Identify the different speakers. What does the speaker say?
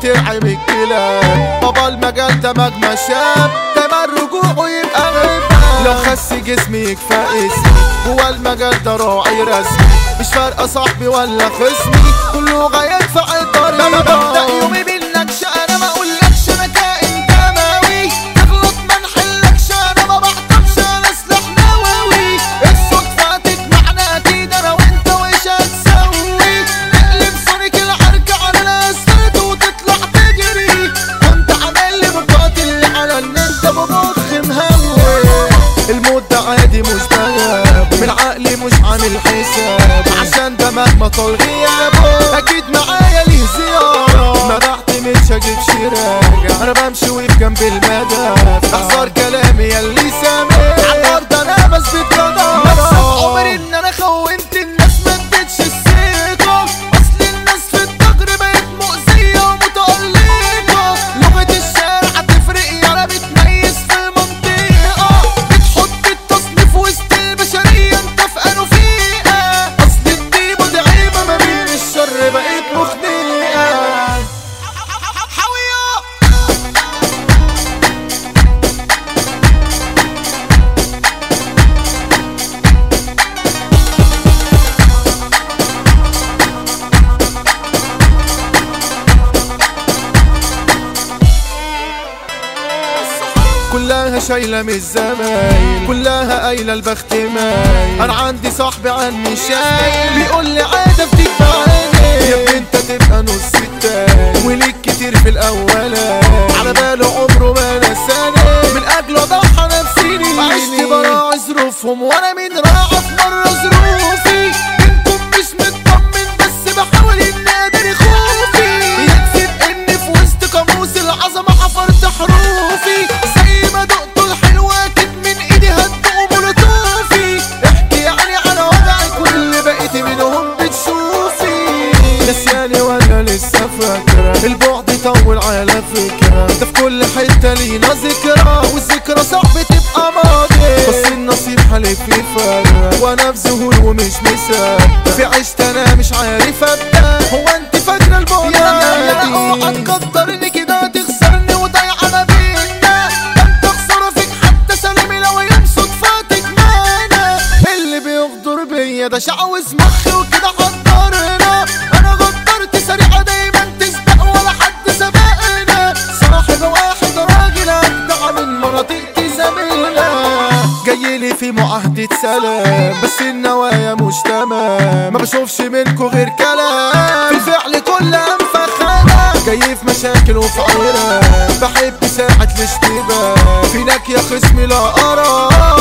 Speaker 1: وترعب الكلاب بابا المجال ده مجمع شاب دايما رجوعه يبقى غيبة لو خس جسمي يكفى اسمي هو المجال ده راعي رسمي مش فارقة صاحبي ولا خصمي كله غايات في الطريق
Speaker 2: لما ببدأ يومي منكش انا ما اقولكش انا كائن دموي تغلط ما نحلكش انا ما بحطمش انا سلاح نووي الصدفة تجمعنا اكيد انا وانت وش هتسوي تقلب سونيك العركة على الاسفلت وتطلع تجري كنت عامل لي مقاتل على النت بمخ مهوي
Speaker 1: الموت ده عادي مش بغاب من عقلي مش عامل حساب عشان ده مهما طال غيابه اكيد معايا ليه زيارة ما بعتمدش اجيب شراجة انا بمشي وفي جنب المدى احذر كلامي ياللي سامع
Speaker 2: على الارض انا بثبت جدارة مكسب عمري ان انا خونت الناس ما اديتش الثقة اصل الناس في الدجر بقت مؤذية ومتألقة لغة الشارع تفرق يالا بتميز في المنطقة بتحط التصنيف وسط البشرية انت في انو فيها اصل الطيبة دي عيبة ما بين الشر بقت مخنقة حاوية
Speaker 1: كلها شايلة من الزمايل كلها قايلة البخت مايل انا عندي صاحبي عني شايل بيقول لي عادة بتيجي بعيني يا ابني انت تبقى نص التاني وليك كتير في الاولاني على باله عمره ما نساني من اجله ضحى نفسي عشت براعي ظروفهم وانا من راعي في مرة ظروفي منكم مش مطمن بس بحاول اني اداري خوفي يكفي اني في وسط قاموس العظمة حفرت حروفي زي ما دقت الحلوة اكيد من ايدي هتدوق مولوتوفي احكي يعني على وضعي كل بقيت منهم بتشوفي نسياني ولا لسه فاكرة البعد يطول على فكرة ده في كل حتة لينا ذكرى والذكرى صعب تبقى ماضي بس النصيب حلف في فرق وانا في ذهول ومش مصدق في عشت انا مش عارف ابدا هو انت فاكرة البعد
Speaker 2: يا اوعى تقدرني كده تخسرني وضيعة ما بينا ده انت خسارة فيك حتى سلامي لو ايام صدفة تجمعنا
Speaker 1: اللي بيغدر بيا ده
Speaker 2: شعوذ مخي وكده حضرنا انا غدرت سريعة دايما تسبق ولا حد سبقنا صاحب واحد راجل اجدع من مناطق زميلنا
Speaker 1: جاي لي في معاهدة سلام بس النوايا مش تمام ما بشوفش منكو غير كلام في الفعل كلها مفخمة جاي في مشاكل وفي عيرة بحب ساعة الاشتباه فينك يا خصمي لا أرى